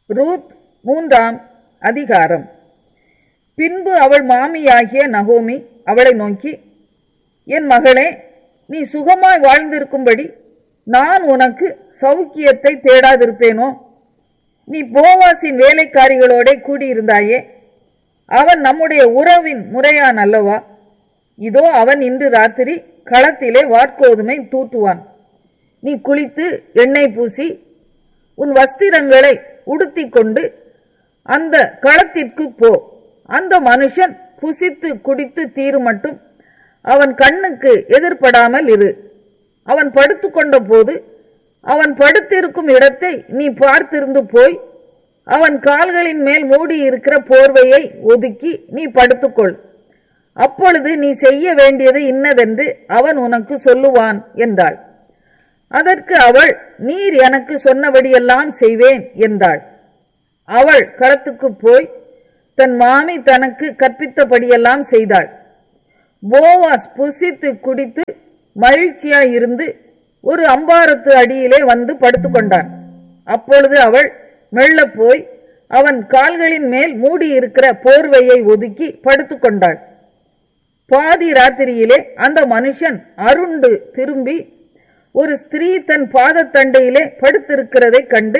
Ruth மூன்றாம் அதிகாரம் பின்பு அவள் மாமியாகிய நகோமி அவளை நோக்கி என் மகளே நீ சுகமாய் வாழ்ந்திருக்கும்படி நான் உனக்கு சௌக்கியத்தை தேடாதிருப்பேனோ நீ போவாசின் வேலைக்காரிகளோட கூடியிருந்தாயே அவன் நம்முடைய உறவின் முறையான் அல்லவா இதோ அவன் இன்று ராத்திரி களத்திலே வாட்கோதுமை தூற்றுவான் நீ குளித்து எண்ணெய் பூசி உன் வஸ்திரங்களை உடுத்திக் கொண்டு அந்த களத்திற்கு போ அந்த மனுஷன் புசித்து குடித்து தீரும் மட்டும் அவன் கண்ணுக்கு எதிர்படாமல் இரு அவன் படுத்துக்கொண்ட போது அவன் படுத்திருக்கும் இடத்தை நீ பார்த்திருந்து போய் அவன் கால்களின் மேல் மூடி இருக்கிற போர்வையை ஒதுக்கி நீ படுத்துக்கொள் அப்பொழுது நீ செய்ய வேண்டியது இன்னதென்று அவன் உனக்கு சொல்லுவான் என்றாள் அதற்கு அவள் நீர் எனக்கு சொன்னபடியெல்லாம் செய்வேன் என்றாள் அவள் களத்துக்கு போய் தன் மாமி தனக்கு கற்பித்தபடியெல்லாம் செய்தாள் போவாஸ் புசித்து குடித்து மகிழ்ச்சியாய் இருந்து ஒரு அம்பாரத்து அடியிலே வந்து படுத்துக்கொண்டான் அப்பொழுது அவள் மெல்ல போய் அவன் கால்களின் மேல் மூடி இருக்கிற போர்வையை ஒதுக்கி படுத்துக்கொண்டாள் பாதி ராத்திரியிலே அந்த மனுஷன் அருண்டு திரும்பி ஒரு ஸ்திரீ தன் பாதத்தண்டையிலே படுத்திருக்கிறதை கண்டு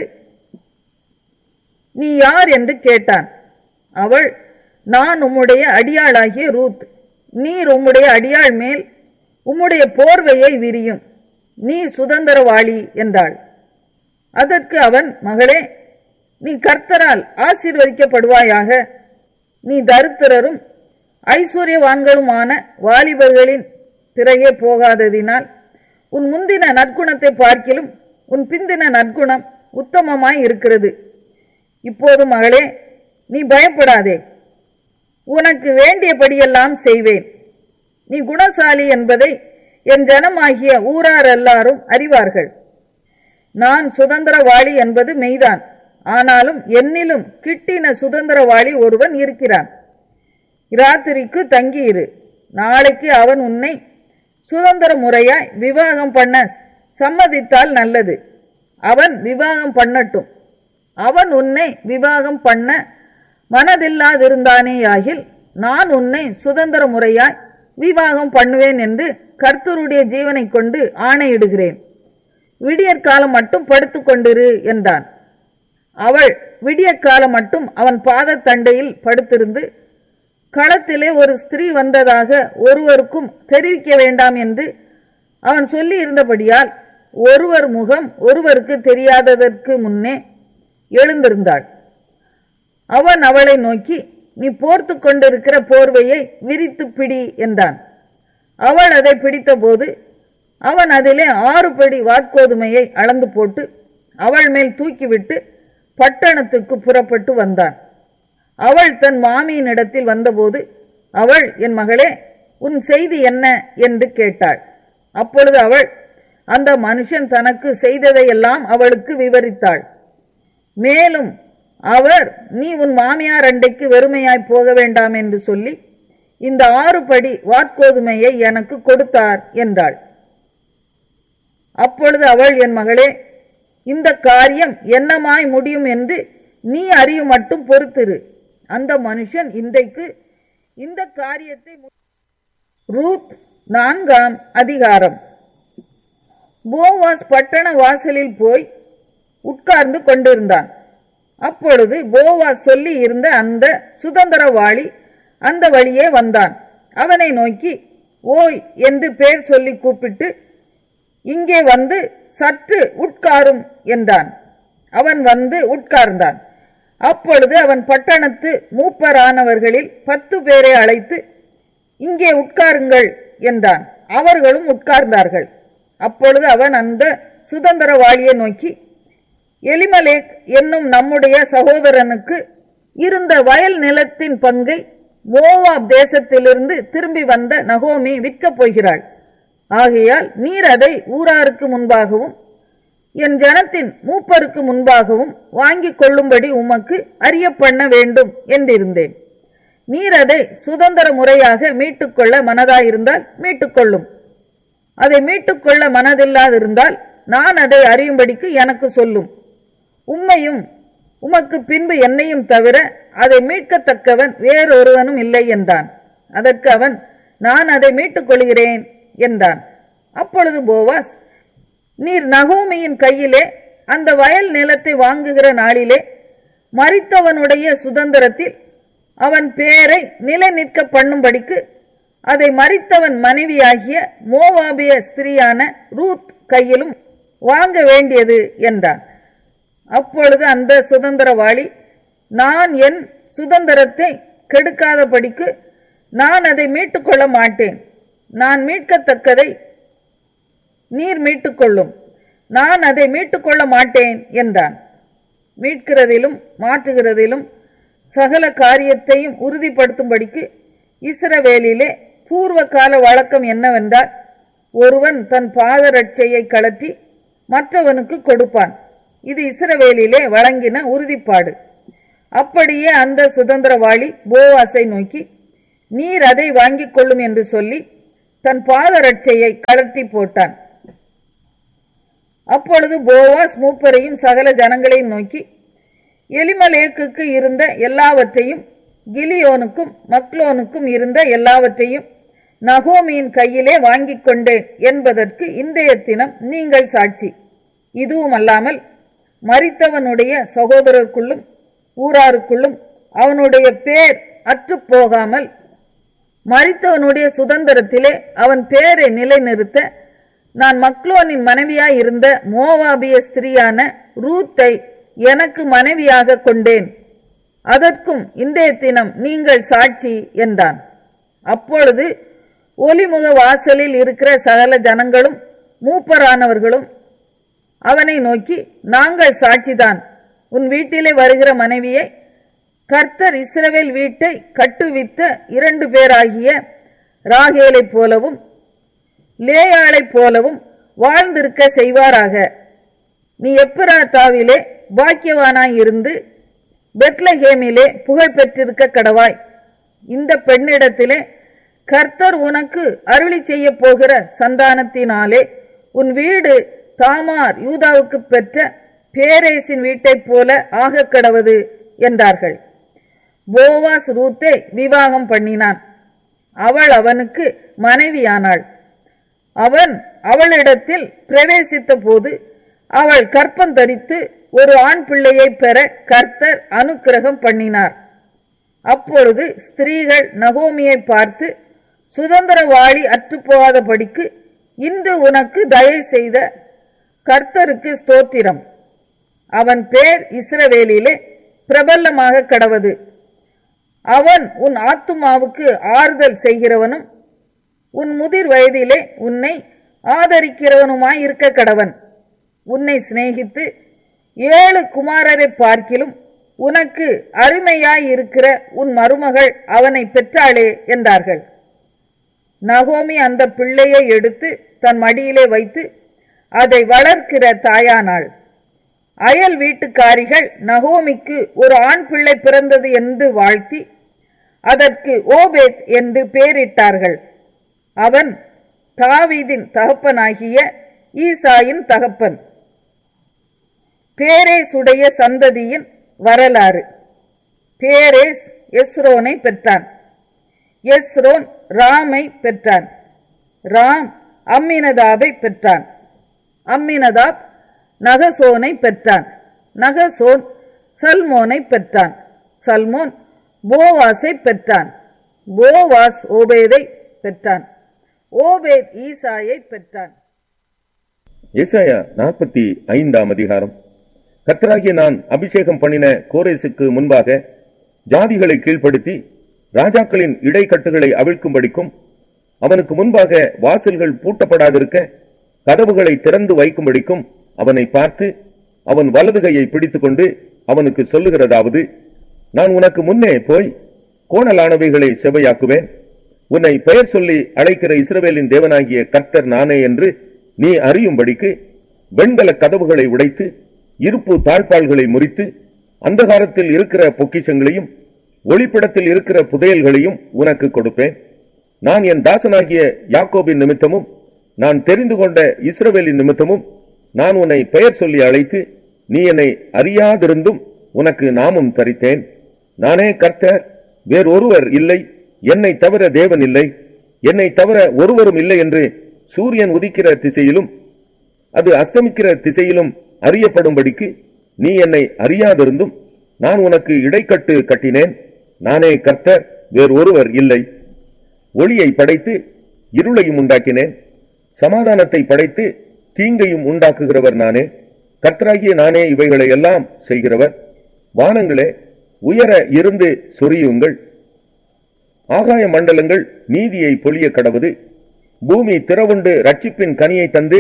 நீ யார் என்று கேட்டான் அவள் நான் உம்முடைய அடியாளாகிய ரூத் நீர் உம்முடைய அடியாள் மேல் உம்முடைய போர்வையை விரியும் நீ சுதந்திரவாளி என்றாள் அதற்கு அவன் மகளே நீ கர்த்தரால் ஆசீர்வதிக்கப்படுவாயாக நீ தரித்திரரும் ஐஸ்வர்யவான்களுமான வாலிபர்களின் பிறகே போகாததினால் உன் முந்தின நற்குணத்தை பார்க்கிலும் உன் பிந்தின நற்குணம் உத்தமமாய் இருக்கிறது இப்போது மகளே நீ பயப்படாதே உனக்கு வேண்டியபடியெல்லாம் செய்வேன் நீ குணசாலி என்பதை என் ஜனமாகிய ஊரார் எல்லாரும் அறிவார்கள் நான் சுதந்திரவாளி என்பது மெய்தான் ஆனாலும் என்னிலும் கிட்டின சுதந்திரவாளி ஒருவன் இருக்கிறான் ராத்திரிக்கு தங்கியிரு நாளைக்கு அவன் உன்னை சுதந்திர முறையாய் விவாகம் பண்ண சம்மதித்தால் நல்லது அவன் விவாகம் பண்ணட்டும் அவன் உன்னை விவாகம் பண்ண மனதில்லாதிருந்தானேயாகில் நான் உன்னை சுதந்திர முறையாய் விவாகம் பண்ணுவேன் என்று கர்த்தருடைய ஜீவனை கொண்டு ஆணையிடுகிறேன் விடியற்காலம் மட்டும் படுத்துக் கொண்டிரு என்றான் அவள் விடியற்காலம் மட்டும் அவன் பாதத்தண்டையில் படுத்திருந்து களத்திலே ஒரு ஸ்திரீ வந்ததாக ஒருவருக்கும் தெரிவிக்க வேண்டாம் என்று அவன் சொல்லி இருந்தபடியால் ஒருவர் முகம் ஒருவருக்கு தெரியாததற்கு முன்னே எழுந்திருந்தாள் அவன் அவளை நோக்கி நீ போர்த்து கொண்டிருக்கிற போர்வையை விரித்து பிடி என்றான் அவள் அதை பிடித்தபோது அவன் அதிலே ஆறு படி வாட்கோதுமையை அளந்து போட்டு அவள் மேல் தூக்கிவிட்டு பட்டணத்துக்கு புறப்பட்டு வந்தான் அவள் தன் மாமியின் இடத்தில் வந்தபோது அவள் என் மகளே உன் செய்தி என்ன என்று கேட்டாள் அப்பொழுது அவள் அந்த மனுஷன் தனக்கு செய்ததையெல்லாம் அவளுக்கு விவரித்தாள் மேலும் அவர் நீ உன் மாமியார் அண்டைக்கு வெறுமையாய் போக வேண்டாம் என்று சொல்லி இந்த ஆறு படி வாட்கோதுமையை எனக்கு கொடுத்தார் என்றாள் அப்பொழுது அவள் என் மகளே இந்த காரியம் என்னமாய் முடியும் என்று நீ அறியும் மட்டும் பொறுத்திரு அந்த மனுஷன் இன்றைக்கு இந்த காரியத்தை மு- ரூத் நான்காம் அதிகாரம் போவாஸ் பட்டண வாசலில் போய் உட்கார்ந்து கொண்டிருந்தான் அப்பொழுது போவாஸ் சொல்லி இருந்த அந்த சுதந்திரவாளி அந்த வழியே வந்தான் அவனை நோக்கி ஓய் என்று பேர் சொல்லி கூப்பிட்டு இங்கே வந்து சற்று உட்காரும் என்றான் அவன் வந்து உட்கார்ந்தான் அப்பொழுது அவன் பட்டணத்து மூப்பரானவர்களில் பத்து பேரை அழைத்து இங்கே உட்காருங்கள் என்றான் அவர்களும் உட்கார்ந்தார்கள் அப்பொழுது அவன் அந்த சுதந்திரவாளியை நோக்கி எலிமலேக் என்னும் நம்முடைய சகோதரனுக்கு இருந்த வயல் நிலத்தின் பங்கை மோவாப் தேசத்திலிருந்து திரும்பி வந்த நகோமி விற்கப் போகிறாள் ஆகையால் நீர் அதை ஊராருக்கு முன்பாகவும் என் ஜனத்தின் மூப்பருக்கு முன்பாகவும் வாங்கிக் கொள்ளும்படி உமக்கு அறியப்பண்ண வேண்டும் என்றிருந்தேன் நீர் அதை சுதந்திர முறையாக மீட்டுக்கொள்ள மனதாயிருந்தால் மீட்டுக்கொள்ளும் அதை மீட்டுக்கொள்ள மனதில்லாதிருந்தால் நான் அதை அறியும்படிக்கு எனக்கு சொல்லும் உம்மையும் உமக்கு பின்பு என்னையும் தவிர அதை மீட்கத்தக்கவன் வேறொருவனும் இல்லை என்றான் அதற்கு அவன் நான் அதை மீட்டுக் கொள்கிறேன் என்றான் அப்பொழுது போவாஸ் நீர் நகோமியின் கையிலே அந்த வயல் நிலத்தை வாங்குகிற நாளிலே மரித்தவனுடைய சுதந்திரத்தில் அவன் பேரை நிலை நிற்க பண்ணும்படிக்கு அதை மரித்தவன் மனைவியாகிய மோவாபிய ஸ்திரியான ரூத் கையிலும் வாங்க வேண்டியது என்றான் அப்பொழுது அந்த சுதந்திரவாளி நான் என் சுதந்திரத்தை கெடுக்காதபடிக்கு நான் அதை மீட்டுக்கொள்ள மாட்டேன் நான் மீட்கத்தக்கதை நீர் மீட்டுக்கொள்ளும் நான் அதை மீட்டுக்கொள்ள மாட்டேன் என்றான் மீட்கிறதிலும் மாற்றுகிறதிலும் சகல காரியத்தையும் உறுதிப்படுத்தும்படிக்கு இஸ்ரவேலிலே பூர்வ கால வழக்கம் என்னவென்றால் ஒருவன் தன் பாதரட்சையை கழற்றி மற்றவனுக்கு கொடுப்பான் இது இஸ்ரவேலிலே வழங்கின உறுதிப்பாடு அப்படியே அந்த சுதந்திரவாளி போவாசை நோக்கி நீர் அதை வாங்கிக் கொள்ளும் என்று சொல்லி தன் பாதரட்சையை கழற்றி போட்டான் அப்பொழுது போவாஸ் மூப்பரையும் சகல ஜனங்களையும் நோக்கி எலிமலேக்குக்கு இருந்த எல்லாவற்றையும் கிலியோனுக்கும் மக்லோனுக்கும் இருந்த எல்லாவற்றையும் நகோமியின் கையிலே வாங்கிக் கொண்டேன் என்பதற்கு இன்றைய தினம் நீங்கள் சாட்சி இதுவும் அல்லாமல் மரித்தவனுடைய சகோதரருக்குள்ளும் ஊராருக்குள்ளும் அவனுடைய பேர் அற்றுப் போகாமல் மரித்தவனுடைய சுதந்திரத்திலே அவன் பேரை நிலைநிறுத்த நான் மக்லோனின் மனைவியாய் இருந்த மோவாபிய ஸ்திரியான ரூத்தை எனக்கு மனைவியாக கொண்டேன் அதற்கும் இன்றைய தினம் நீங்கள் சாட்சி என்றான் அப்பொழுது ஒலிமுக வாசலில் இருக்கிற சகல ஜனங்களும் மூப்பரானவர்களும் அவனை நோக்கி நாங்கள் சாட்சிதான் உன் வீட்டிலே வருகிற மனைவியை கர்த்தர் இஸ்ரவேல் வீட்டை கட்டுவித்த இரண்டு பேராகிய ராகேலைப் போலவும் லேயாளைப் போலவும் வாழ்ந்திருக்க செய்வாராக நீ எப்பிராத்தாவிலே பாக்கியவானாய் இருந்து பெத்லஹேமிலே புகழ் பெற்றிருக்க கடவாய் இந்த பெண்ணிடத்திலே கர்த்தர் உனக்கு அருளி செய்ய போகிற சந்தானத்தினாலே உன் வீடு தாமார் யூதாவுக்கு பெற்ற பேரேசின் வீட்டைப் போல ஆகக் கடவது என்றார்கள் போவாஸ் ரூத்தை விவாகம் பண்ணினான் அவள் அவனுக்கு மனைவியானாள் அவன் அவளிடத்தில் பிரவேசித்த போது அவள் கற்பம் தரித்து ஒரு ஆண் பிள்ளையை பெற கர்த்தர் அனுக்கிரகம் பண்ணினார் அப்பொழுது ஸ்திரீகள் நகோமியை பார்த்து சுதந்திரவாளி அற்றுப்போகாதபடிக்கு இன்று உனக்கு தயை செய்த கர்த்தருக்கு ஸ்தோத்திரம் அவன் பேர் இஸ்ரவேலிலே பிரபல்லமாக கடவது அவன் உன் ஆத்துமாவுக்கு ஆறுதல் செய்கிறவனும் உன் முதிர் வயதிலே உன்னை ஆதரிக்கிறவனுமாய் இருக்க கடவன் உன்னை சிநேகித்து ஏழு குமாரரை பார்க்கிலும் உனக்கு அருமையாய் இருக்கிற உன் மருமகள் அவனை பெற்றாளே என்றார்கள் நகோமி அந்த பிள்ளையை எடுத்து தன் மடியிலே வைத்து அதை வளர்க்கிற தாயானாள் அயல் வீட்டுக்காரிகள் நகோமிக்கு ஒரு ஆண் பிள்ளை பிறந்தது என்று வாழ்த்தி அதற்கு ஓபேத் என்று பெயரிட்டார்கள் அவன் தாவீதின் தகப்பனாகிய ஈசாயின் தகப்பன் பேரேசுடைய சந்ததியின் வரலாறு பேரேஸ் எஸ்ரோனை பெற்றான் எஸ்ரோன் ராமை பெற்றான் ராம் அம்மினதாபை பெற்றான் அம்மினதாப் நகசோனை பெற்றான் நகசோன் சல்மோனை பெற்றான் சல்மோன் போவாஸை பெற்றான் போவாஸ் ஓபேதை பெற்றான் ஓபேத் ஈசாயை பெற்றான் ஏசாயா நாற்பத்தி ஐந்தாம் அதிகாரம் கர்த்தராகிய நான் அபிஷேகம் பண்ணின கோரேசுக்கு முன்பாக ஜாதிகளை கீழ்ப்படுத்தி ராஜாக்களின் இடைக்கட்டுகளை அவிழ்க்கும்படிக்கும் அவனுக்கு முன்பாக வாசல்கள் பூட்டப்படாதிருக்க கதவுகளை திறந்து வைக்கும்படிக்கும் அவனை பார்த்து அவன் வலது கையை பிடித்துக்கொண்டு அவனுக்கு சொல்லுகிறதாவது நான் உனக்கு முன்னே போய் கோணலானவைகளை செவையாக்குவேன் உன்னை பெயர் சொல்லி அழைக்கிற இஸ்ரவேலின் தேவனாகிய கர்த்தர் நானே என்று நீ அறியும்படிக்கு வெண்கல கதவுகளை உடைத்து இருப்பு தாழ்பால்களை முறித்து அந்தகாரத்தில் இருக்கிற பொக்கிஷங்களையும் ஒளிப்படத்தில் இருக்கிற புதையல்களையும் உனக்கு கொடுப்பேன் நான் என் தாசனாகிய யாக்கோபின் நிமித்தமும் நான் தெரிந்து கொண்ட இஸ்ரவேலின் நிமித்தமும் நான் உன்னை பெயர் சொல்லி அழைத்து நீ என்னை அறியாதிருந்தும் உனக்கு நாமும் தரித்தேன் நானே கர்த்தர் வேறொருவர் இல்லை என்னை தவிர தேவன் இல்லை என்னை தவிர ஒருவரும் இல்லை என்று சூரியன் உதிக்கிற திசையிலும் அது அஸ்தமிக்கிற திசையிலும் அறியப்படும்படிக்கு நீ என்னை அறியாதிருந்தும் நான் உனக்கு இடைக்கட்டு கட்டினேன் நானே கர்த்தர் வேறு ஒருவர் இல்லை ஒளியை படைத்து இருளையும் உண்டாக்கினேன் சமாதானத்தை படைத்து தீங்கையும் உண்டாக்குகிறவர் நானே கர்த்தராகிய நானே இவைகளை எல்லாம் செய்கிறவர் வானங்களே உயர இருந்து சொரியுங்கள் ஆகாய மண்டலங்கள் நீதியை பொழிய கடவுது பூமி திறவுண்டு ரட்சிப்பின் கனியை தந்து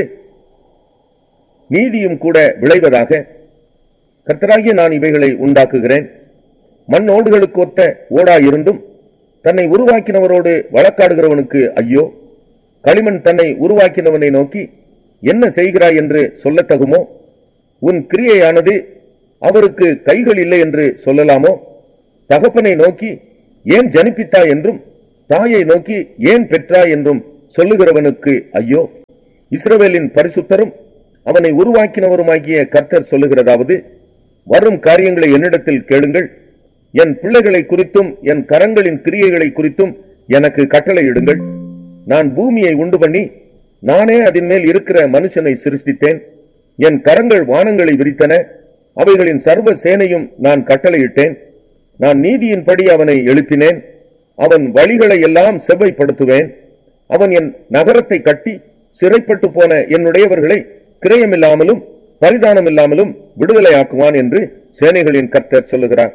நீதியும் கூட விளைவதாக கர்த்தராகிய நான் இவைகளை உண்டாக்குகிறேன் மண் ஓடுகளுக்கு ஒத்த ஓடாயிருந்தும் தன்னை உருவாக்கினவரோடு வழக்காடுகிறவனுக்கு ஐயோ களிமண் தன்னை உருவாக்கினவனை நோக்கி என்ன செய்கிறாய் என்று சொல்லத்தகுமோ உன் கிரியையானது அவருக்கு கைகள் இல்லை என்று சொல்லலாமோ தகப்பனை நோக்கி ஏன் ஜனிப்பித்தாய் என்றும் தாயை நோக்கி ஏன் பெற்றாய் என்றும் சொல்லுகிறவனுக்கு ஐயோ இஸ்ரவேலின் பரிசுத்தரும் அவனை உருவாக்கினவருமாகிய கர்த்தர் சொல்லுகிறதாவது வரும் காரியங்களை என்னிடத்தில் கேளுங்கள் என் பிள்ளைகளை குறித்தும் என் கரங்களின் கிரியைகளை குறித்தும் எனக்கு கட்டளையிடுங்கள் நான் பூமியை உண்டு பண்ணி நானே அதன் மேல் இருக்கிற மனுஷனை சிருஷ்டித்தேன் என் கரங்கள் வானங்களை விரித்தன அவைகளின் சர்வ சேனையும் நான் கட்டளையிட்டேன் நான் நீதியின்படி அவனை எழுப்பினேன் அவன் வழிகளை எல்லாம் செவ்வைப்படுத்துவேன் அவன் என் நகரத்தை கட்டி சிறைப்பட்டு போன என்னுடையவர்களை கிரயமில்லாமலும் பரிதானமில்லாமலும் விடுதலையாக்குவான் என்று சேனைகளின் கர்த்தர் சொல்லுகிறார்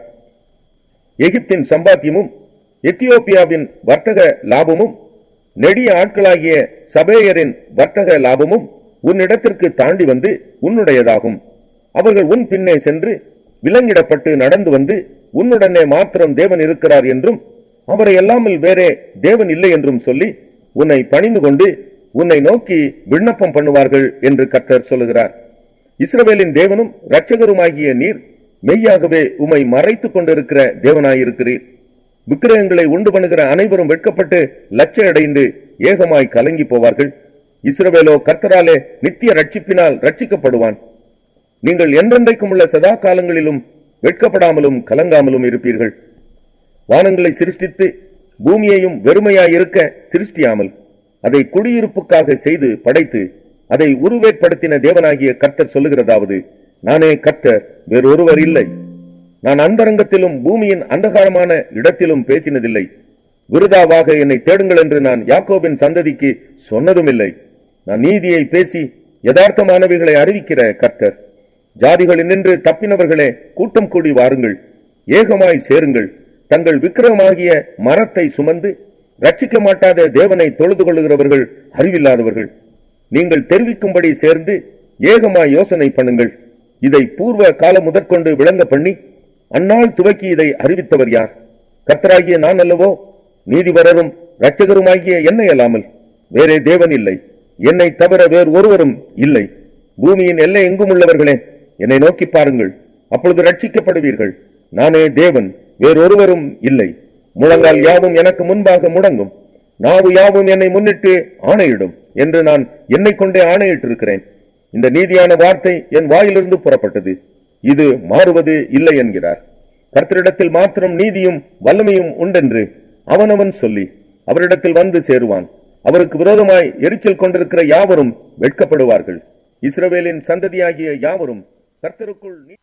எகிப்தின் சம்பாத்தியமும் எத்தியோப்பியாவின் வர்த்தக லாபமும் நெடிய ஆட்களாகிய சபேயரின் வர்த்தக லாபமும் உன்னிடத்திற்கு தாண்டி வந்து உன்னுடையதாகும் அவர்கள் உன் பின்னே சென்று விலங்கிடப்பட்டு நடந்து வந்து உன்னுடனே மாத்திரம் தேவன் இருக்கிறார் என்றும் அவரை அல்லாமல் வேறே தேவன் இல்லை என்றும் சொல்லி உன்னை பணிந்து கொண்டு உன்னை நோக்கி விண்ணப்பம் பண்ணுவார்கள் என்று கர்த்தர் சொல்லுகிறார் இஸ்ரவேலின் தேவனும் இரட்சகருமாகிய நீர் மெய்யாகவே உம்மை மறைத்துக் கொண்டிருக்கிற தேவனாயிருக்கிறீர் விக்கிரகங்களை உண்டு பண்ணுகிற அனைவரும் வெட்கப்பட்டு லட்ச அடைந்து ஏகமாய் கலங்கி போவார்கள் இஸ்ரவேலோ கர்த்தராலே நித்திய ரட்சிப்பினால் ரட்சிக்கப்படுவான் நீங்கள் என்றென்றைக்கும் உள்ள சதா காலங்களிலும் வெட்கப்படாமலும் கலங்காமலும் இருப்பீர்கள் வானங்களை சிருஷ்டித்து பூமியையும் வெறுமையாயிருக்க சிருஷ்டியாமல் அதை குடியிருப்புக்காக செய்து படைத்து அதை உருவேற்படுத்தின தேவனாகிய கர்த்தர் சொல்லுகிறதாவது நானே கர்த்தர் வேறொருவர் இல்லை நான் அந்தரங்கத்திலும் பூமியின் அந்தகாரமான இடத்திலும் பேசினதில்லை விருதாவாக என்னை தேடுங்கள் என்று நான் யாக்கோபின் சந்ததிக்கு சொன்னதுமில்லை நான் நீதியை பேசி யதார்த்தமானவைகளை அறிவிக்கிற கர்த்தர் ஜாதிகளில் நின்று தப்பினவர்களே கூட்டம் கூடி வாருங்கள் ஏகமாய் சேருங்கள் தங்கள் விக்கிரமாகிய மரத்தை சுமந்து ரட்சிக்க மாட்டாத தேவனை தொழுது கொள்ளுகிறவர்கள் அறிவில்லாதவர்கள் நீங்கள் தெரிவிக்கும்படி சேர்ந்து ஏகமாய் யோசனை பண்ணுங்கள் இதை பூர்வ காலம் முதற்கொண்டு விளங்க பண்ணி அந்நாள் துவக்கி இதை அறிவித்தவர் யார் கர்த்தராகிய நான் அல்லவோ நீதிபரரும் இரட்சகருமாகிய என்னை அல்லாமல் வேறே தேவன் இல்லை என்னை தவிர வேறு ஒருவரும் இல்லை பூமியின் எல்லை எங்கும் உள்ளவர்களே என்னை நோக்கி பாருங்கள் அப்பொழுது ரட்சிக்கப்படுவீர்கள் நானே தேவன் வேறொருவரும் இல்லை முழங்கால் யாவும் எனக்கு முன்பாக முடங்கும் நாவு யாவும் என்னை முன்னிட்டு ஆணையிடும் என்று நான் என்னை கொண்டே ஆணையிட்டிருக்கிறேன் இந்த நீதியான வார்த்தை என் வாயிலிருந்து புறப்பட்டது இது மாறுவது இல்லை என்கிறார் கர்த்தரிடத்தில் மாத்திரம் நீதியும் வல்லமையும் உண்டென்று அவனவன் சொல்லி அவரிடத்தில் வந்து சேருவான் அவருக்கு விரோதமாய் எரிச்சல் கொண்டிருக்கிற யாவரும் வெட்கப்படுவார்கள் இஸ்ரவேலின் சந்ததியாகிய யாவரும் கர்த்தருக்குள் நீ-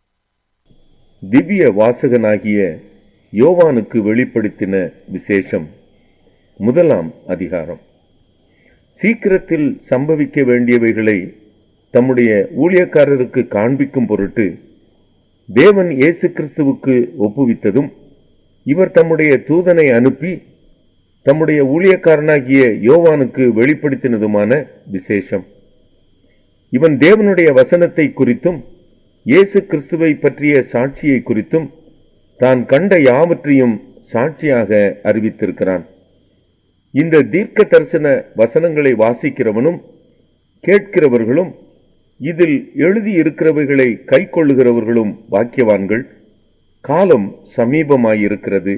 திவ்ய வாசகனாகிய யோவானுக்கு வெளிப்படுத்தின விசேஷம் முதலாம் அதிகாரம் சீக்கிரத்தில் சம்பவிக்க வேண்டியவைகளை தம்முடைய ஊழியக்காரருக்கு காண்பிக்கும் பொருட்டு தேவன் இயேசு கிறிஸ்துவுக்கு ஒப்புவித்ததும் இவர் தம்முடைய தூதனை அனுப்பி தம்முடைய ஊழியக்காரனாகிய யோவானுக்கு வெளிப்படுத்தினதுமான விசேஷம் இவன் தேவனுடைய வசனத்தை குறித்தும் இயேசு கிறிஸ்துவை பற்றிய சாட்சியை குறித்தும் தான் கண்ட யாவற்றையும் சாட்சியாக அறிவித்திருக்கிறான் இந்த தீர்க்க தரிசன வசனங்களை வாசிக்கிறவனும் கேட்கிறவர்களும் இதில் எழுதியிருக்கிறவைகளை கைக்கொள்ளுகிறவர்களும் வாக்கியவான்கள் காலம் சமீபமாயிருக்கிறது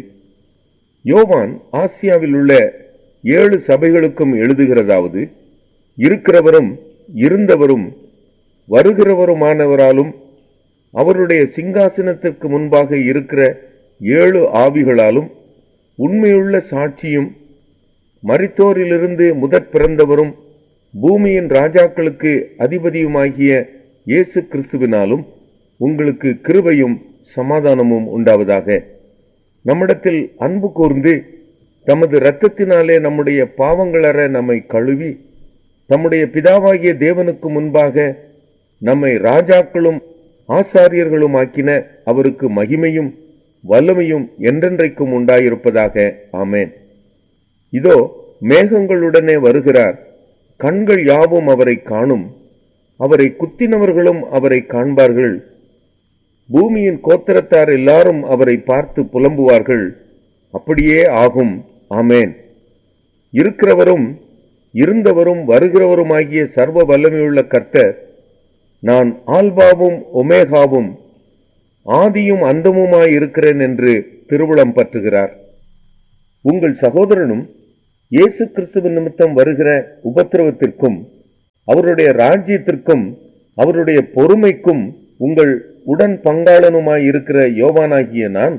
யோவான் ஆசியாவில் உள்ள ஏழு சபைகளுக்கும் எழுதுகிறதாவது இருக்கிறவரும் இருந்தவரும் வருகிறவருமானவராலும் அவருடைய சிங்காசனத்திற்கு முன்பாக இருக்கிற ஏழு ஆவிகளாலும் உண்மையுள்ள சாட்சியும் மரித்தோரிலிருந்து முதற் பிறந்தவரும் பூமியின் ராஜாக்களுக்கு அதிபதியுமாகிய இயேசு கிறிஸ்துவினாலும் உங்களுக்கு கிருபையும் சமாதானமும் உண்டாவதாக நம்மிடத்தில் அன்பு கூர்ந்து தமது இரத்தத்தினாலே நம்முடைய பாவங்களற நம்மை கழுவி தம்முடைய பிதாவாகிய தேவனுக்கு முன்பாக நம்மை ராஜாக்களும் ஆசாரியர்களும் ஆக்கின அவருக்கு மகிமையும் வல்லமையும் என்றென்றைக்கும் உண்டாயிருப்பதாக ஆமேன் இதோ மேகங்களுடனே வருகிறார் கண்கள் யாவும் அவரை காணும் அவரை குத்தினவர்களும் அவரை காண்பார்கள் பூமியின் கோத்திரத்தார் எல்லாரும் அவரை பார்த்து புலம்புவார்கள் அப்படியே ஆகும் ஆமேன் இருக்கிறவரும் இருந்தவரும் வருகிறவருமாகிய சர்வ வல்லமையுள்ள கர்த்தர் நான் ஆல்பாவும் ஒமேகாவும் ஆதியும் அந்தமுமாய் இருக்கிறேன் என்று திருவுளம் பற்றுகிறார் உங்கள் சகோதரனும் இயேசு கிறிஸ்துவின் நிமித்தம் வருகிற உபத்திரவத்திற்கும் அவருடைய ராஜ்யத்திற்கும் அவருடைய பொறுமைக்கும் உங்கள் உடன் பங்காளனுமாய் இருக்கிற யோவானாகிய நான்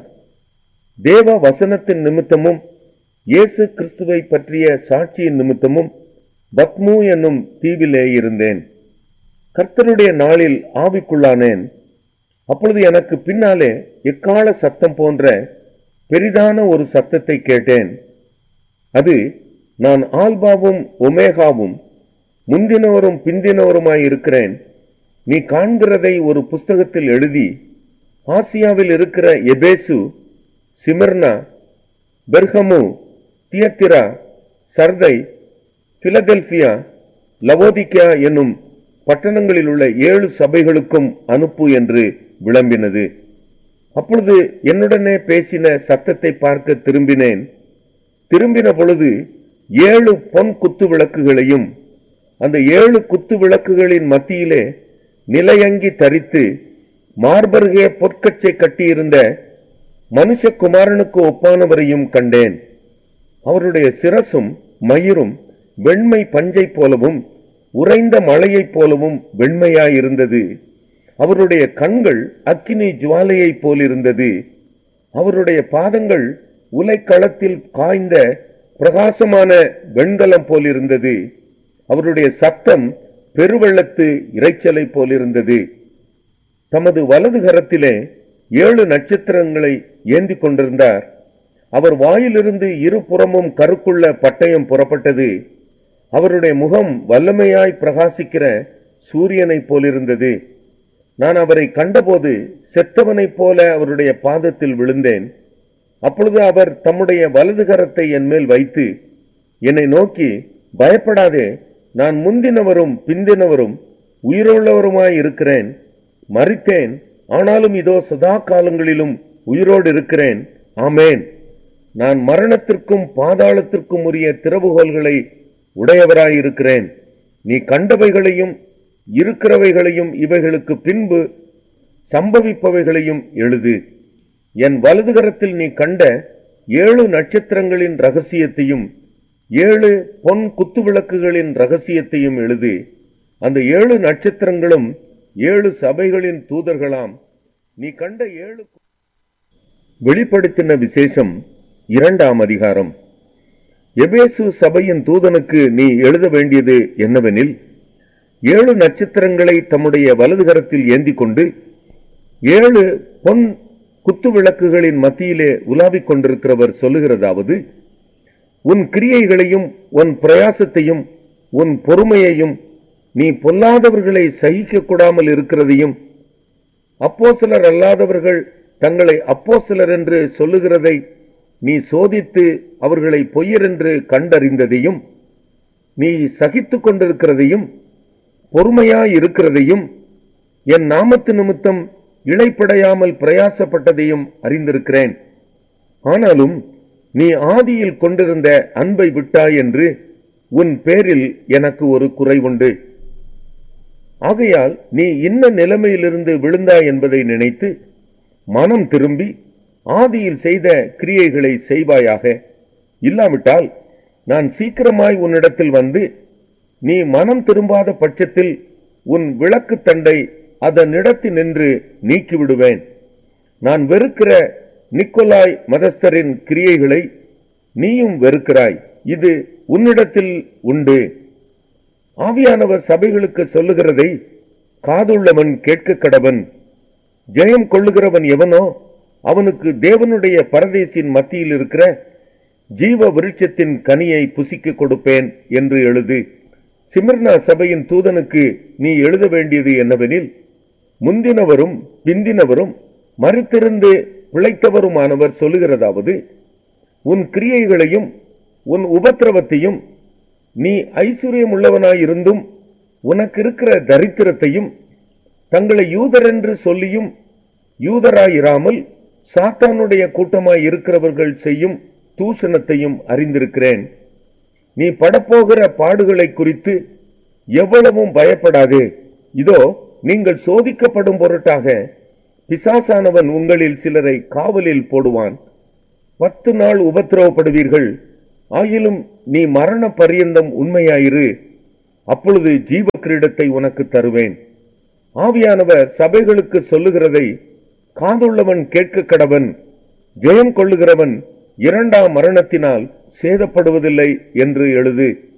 தேவ வசனத்தின் நிமித்தமும் இயேசு கிறிஸ்துவை பற்றிய சாட்சியின் நிமித்தமும் பத்மு என்னும் தீவிலே இருந்தேன் கர்த்தருடைய நாளில் ஆவிக்குள்ளானேன் அப்பொழுது எனக்கு பின்னாலே எக்கால சத்தம் போன்ற பெரிதான ஒரு சத்தத்தை கேட்டேன் அது நான் ஆல்பாவும் ஒமேகாவும் முந்தினவரும் பிந்தினவருமாய் இருக்கிறேன் நீ காண்கிறதை ஒரு புஸ்தகத்தில் எழுதி ஆசியாவில் இருக்கிற எபேசு சிமர்னா பெர்கமு தியத்திரா சர்தை பிலதெல்பியா லவோதிக்கா என்னும் பட்டணங்களில் உள்ள ஏழு சபைகளுக்கும் அனுப்பு என்று விளம்பினது அப்பொழுது என்னுடனே பேசின சத்தத்தை பார்க்க திரும்பினேன் திரும்பின பொழுது ஏழு பொன் குத்து விளக்குகளையும் அந்த ஏழு குத்து விளக்குகளின் மத்தியிலே நிலையங்கி தரித்து மார்பருகே பொற்கச்சை கட்டியிருந்த மனுஷகுமாரனுக்கு ஒப்பானவரையும் கண்டேன் அவருடைய சிரசும் மயிரும் வெண்மை பஞ்சை போலவும் உறைந்த மலையைப் போலவும் வெண்மையாயிருந்தது அவருடைய கண்கள் அக்கினி ஜுவாலையைப் போலிருந்தது அவருடைய பாதங்கள் உலைக்களத்தில் காய்ந்த பிரகாசமான வெண்கலம் போலிருந்தது அவருடைய சத்தம் பெருவெள்ளத்து இறைச்சலை போலிருந்தது தமது வலது கரத்திலே ஏழு நட்சத்திரங்களை ஏந்தி கொண்டிருந்தார் அவர் வாயிலிருந்து இருபுறமும் கருக்குள்ள பட்டயம் புறப்பட்டது அவருடைய முகம் வல்லமையாய் பிரகாசிக்கிற சூரியனைப் போலிருந்தது நான் அவரை கண்டபோது செத்தவனைப் போல அவருடைய பாதத்தில் விழுந்தேன் அப்பொழுது அவர் தம்முடைய வலது கரத்தை என் மேல் வைத்து என்னை நோக்கி பயப்படாதே நான் முந்தினவரும் பிந்தினவரும் உயிருள்ளவருமாய் இருக்கிறேன் மறித்தேன் ஆனாலும் இதோ சதா காலங்களிலும் உயிரோடு இருக்கிறேன் ஆமேன் நான் மரணத்திற்கும் பாதாளத்திற்கும் உரிய திறவுகோல்களை உடையவராயிருக்கிறேன் நீ கண்டவைகளையும் இருக்கிறவைகளையும் இவைகளுக்கு பின்பு சம்பவிப்பவைகளையும் எழுது என் வலதுகரத்தில் நீ கண்ட ஏழு நட்சத்திரங்களின் ரகசியத்தையும் ஏழு பொன் குத்துவிளக்குகளின் ரகசியத்தையும் எழுது அந்த ஏழு நட்சத்திரங்களும் ஏழு சபைகளின் தூதர்களாம் நீ கண்ட ஏழு வெளிப்படுத்தின விசேஷம் இரண்டாம் அதிகாரம் எபேசு சபையின் தூதனுக்கு நீ எழுத வேண்டியது என்னவெனில் ஏழு நட்சத்திரங்களை தம்முடைய வலதுகரத்தில் ஏந்தி கொண்டு ஏழு பொன் குத்து விளக்குகளின் மத்தியிலே உலாவிக் கொண்டிருக்கிறவர் சொல்லுகிறதாவது உன் கிரியைகளையும் உன் பிரயாசத்தையும் உன் பொறுமையையும் நீ பொல்லாதவர்களை சகிக்க கூடாமல் இருக்கிறதையும் அப்போசிலர் அல்லாதவர்கள் தங்களை அப்போசிலர் என்று சொல்லுகிறதை நீ சோதித்து அவர்களை பொய்யர் என்று கண்டறிந்ததையும் நீ சகித்துக் கொண்டிருக்கிறதையும் பொறுமையாய் இருக்கிறதையும் என் நாமத்து நிமித்தம் இழைப்படையாமல் பிரயாசப்பட்டதையும் அறிந்திருக்கிறேன் ஆனாலும் நீ ஆதியில் கொண்டிருந்த அன்பை விட்டாய் என்று உன் பேரில் எனக்கு ஒரு குறை உண்டு ஆகையால் நீ இன்ன நிலைமையிலிருந்து விழுந்தாய் என்பதை நினைத்து மனம் திரும்பி ஆதியில் செய்த கிரியைகளை செய்வாயாக இல்லாவிட்டால் நான் சீக்கிரமாய் உன்னிடத்தில் வந்து நீ மனம் திரும்பாத பட்சத்தில் உன் விளக்கு தண்டை அதனிடத்தினின்று நீக்கிவிடுவேன் நான் வெறுக்கிற நிக்கோலாய் மதஸ்தரின் கிரியைகளை நீயும் வெறுக்கிறாய் இது உன்னிடத்தில் உண்டு ஆவியானவர் சபைகளுக்கு சொல்லுகிறதை காதுள்ளவன் கேட்க கடவன் ஜெயம் கொள்ளுகிறவன் எவனோ அவனுக்கு தேவனுடைய பரதேசின் மத்தியில் இருக்கிற ஜீவ விருட்சத்தின் கனியை புசிக்க கொடுப்பேன் என்று எழுது சிமிர்னா சபையின் தூதனுக்கு நீ எழுத வேண்டியது என்னவெனில் முந்தினவரும் பிந்தினவரும் மறுத்திருந்து பிழைத்தவருமானவர் சொல்லுகிறதாவது உன் கிரியைகளையும் உன் உபத்திரவத்தையும் நீ ஐஸ்வர்யம் உள்ளவனாயிருந்தும் உனக்கு இருக்கிற தரித்திரத்தையும் தங்களை யூதரென்று சொல்லியும் யூதராயிராமல் சாத்தானுடைய கூட்டமாய் இருக்கிறவர்கள் செய்யும் தூஷணத்தையும் அறிந்திருக்கிறேன் நீ படப்போகிற பாடுகளை குறித்து எவ்வளவும் பயப்படாதே இதோ நீங்கள் சோதிக்கப்படும் பொருட்டாக பிசாசானவன் உங்களில் சிலரை காவலில் போடுவான் பத்து நாள் உபத்திரவப்படுவீர்கள் ஆயிலும் நீ மரண பரியந்தம் உண்மையாயிரு அப்பொழுது ஜீவ கிரீடத்தை உனக்கு தருவேன் ஆவியானவர் சபைகளுக்கு சொல்லுகிறதை காதுள்ளவன் கேட்க கடவன் ஜெயம் கொள்ளுகிறவன் இரண்டாம் மரணத்தினால் சேதப்படுவதில்லை என்று எழுது